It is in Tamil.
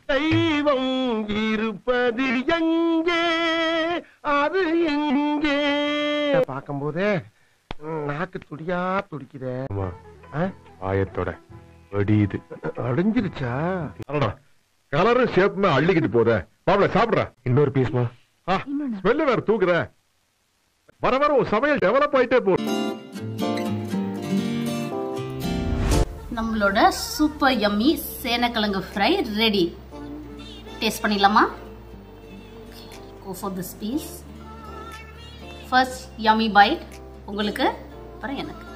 தெய்வம் இருப்பது எங்கே அது எங்கே பார்க்கும்போதே ம், நாக்கு துடியா துடிக்குதே ஆமா ஆ? ஆயத்தோட வெடியுது அடைஞ்சிருச்சா அடடா கலரும் ஷேப்புமே அள்ளிக்கிட்டு போத மாப்பிள சாப்பிடுற இன்னொரு பீஸ்மா ஸ்மெல்லு வேற தூக்குற வர வர உன் சமையல் டெவலப் ஆயிட்டே போ நம்மளோட சூப்பர் யம்மி சேனக்கிழங்கு ஃப்ரை ரெடி டேஸ்ட் பண்ணிடலாமா go for this piece first yummy bite உங்களுக்கு அப்புறம் எனக்கு